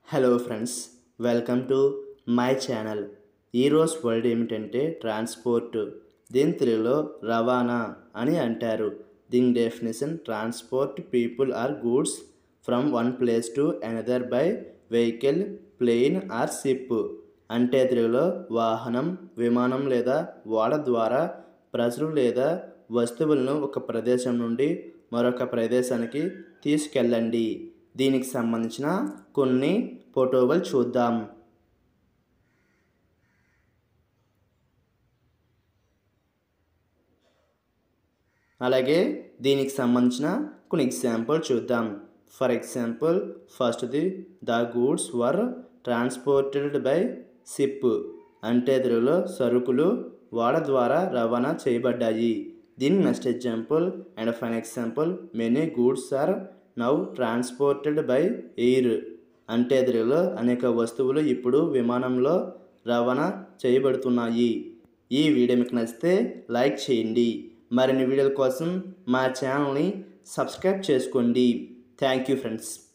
hello friends welcome to my channel ఈరోజు word ఏమిటంటే transport దీని తెలుగులో రవాణా అని అంటారు దీని definition transport people or goods from one place to another by vehicle plane or ship అంటే తెలుగులో వాహనం విమానం లేదా ఓడ ద్వారా ప్రజలు లేదా వస్తువులను ఒక ప్రదేశం నుండి మరొక ప్రదేశానికి తీసుకెళ్ళండి దీనికి సంబంధించిన కొన్ని ఫోటోలు చూద్దాం అలాగే దీనికి సంబంధించిన కొన్ని ఎగ్జాంపుల్ చూద్దాం ఫర్ ఎగ్జాంపుల్ ఫస్ట్ది the goods were transported by ship అంటే తెలుగులో సరుకులు ఓడ ద్వారా రవాణా చేయబడ్డాయి దీని next example and fine example many goods are now transported by air అంటే తెలుగులో అనేక వస్తువులు ఇప్పుడు విమానంలో రవాణా చేయబడుతున్నాయి ఈ వీడియో మీకు నచ్చితే లైక్ చేయండి మరిన్ని వీడియోల కోసం మా ఛానల్ని సబ్స్క్రైబ్ చేసుకోండి థ్యాంక్ యూ ఫ్రెండ్స్